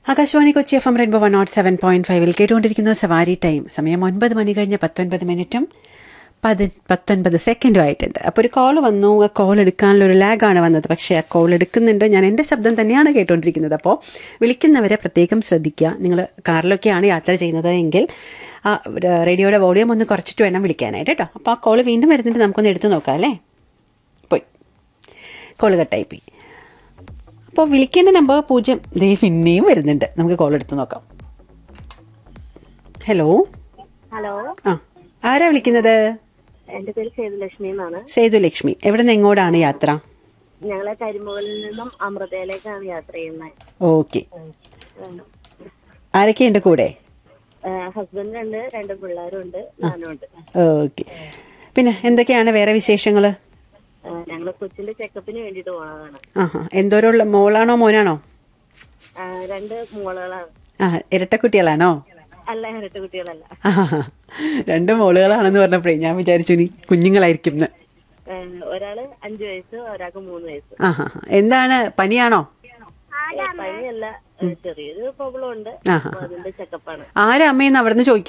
Akashvani Kochi F M rainbow one nought seven point ഫൈവിൽ കേട്ടുകൊണ്ടിരിക്കുന്ന സവാരി ടൈം സമയം ഒൻപത് മണി കഴിഞ്ഞ് പത്തൊൻപത് മിനിറ്റും പതി പത്തൊൻപത് സെക്കൻഡും ആയിട്ടുണ്ട് അപ്പോൾ ഒരു കോൾ വന്നു ആ കോൾ എടുക്കാനുള്ള ഒരു ലാഗാണ് വന്നത് പക്ഷേ ആ കോൾ എടുക്കുന്നുണ്ട് ഞാൻ എൻ്റെ ശബ്ദം തന്നെയാണ് കേട്ടുകൊണ്ടിരിക്കുന്നത് അപ്പോൾ വിളിക്കുന്നവരെ പ്രത്യേകം ശ്രദ്ധിക്കുക നിങ്ങൾ കാറിലൊക്കെയാണ് യാത്ര ചെയ്യുന്നത് എങ്കിൽ ആ റേഡിയോയുടെ വോളിയം ഒന്ന് കുറച്ചിട്ട് വേണം വിളിക്കാനായിട്ട് കേട്ടോ അപ്പോൾ ആ കോൾ വീണ്ടും വരുന്നുണ്ട് നമുക്കൊന്ന് എടുത്തു നോക്കാം അല്ലേ പോയി കോൾ കട്ടായി പോയി അപ്പോൾ വിളിക്കേണ്ട നമ്പർ പൂജ്യം ദേ പിന്നെയും വരുന്നുണ്ട് നമുക്ക് കോൾ എടുത്ത് നോക്കാം ഹലോ ഹലോ ആ ആരാ വിളിക്കുന്നത് എന്റെ പേര് സേതുലക്ഷ്മി എന്നാണ് സേതു ലക്ഷ്മി എവിടെ നിന്ന് എങ്ങോട്ടാണ് യാത്ര ഞങ്ങളെ കരിമുകളിൽ നിന്നും അമൃതയിലേക്കാണ് യാത്ര ചെയ്യുന്നത് ഓക്കെ ആരൊക്കെയുണ്ട് കൂടെ ഹസ്ബൻഡ് ഉണ്ട് രണ്ട് പിള്ളേരും ഉണ്ട് ഞാനും ഉണ്ട് ഓക്കെ പിന്നെ എന്തൊക്കെയാണ് വേറെ വിശേഷങ്ങൾ ഞങ്ങള് കൊച്ചിന്റെ ചെക്കപ്പിന് വേണ്ടിട്ട് പോണതാണ് ആഹാ എന്തോരമുള്ള മോളാണോ മോനാണോ ആ, രണ്ട് മോളുകളാണ് ആ ഇരട്ടക്കുട്ടികളാണോ അല്ല ഇരട്ട കുട്ടികളല്ല ആഹാ. രണ്ട് മോളുകളാണെന്ന് പറഞ്ഞപ്പോഴേ ഞാൻ വിചാരിച്ചു ഇനി കുഞ്ഞുങ്ങളായിരിക്കും എന്ന്. ആ, ഒരാള് അഞ്ചു വയസ്സ് ഒരാൾക്ക് മൂന്ന് വയസ്സ് ആഹാ എന്താണ് പനിയാണോ പനിയല്ല ചെറിയൊരു പ്രോബ്ലം ഉണ്ട് ആഹാ. അപ്പൊ അതിന്റെ ചെക്കപ്പാണ് ആരാ അമ്മയെന്ന് അവിടെ നിന്ന് ചോദിക്കുന്നത്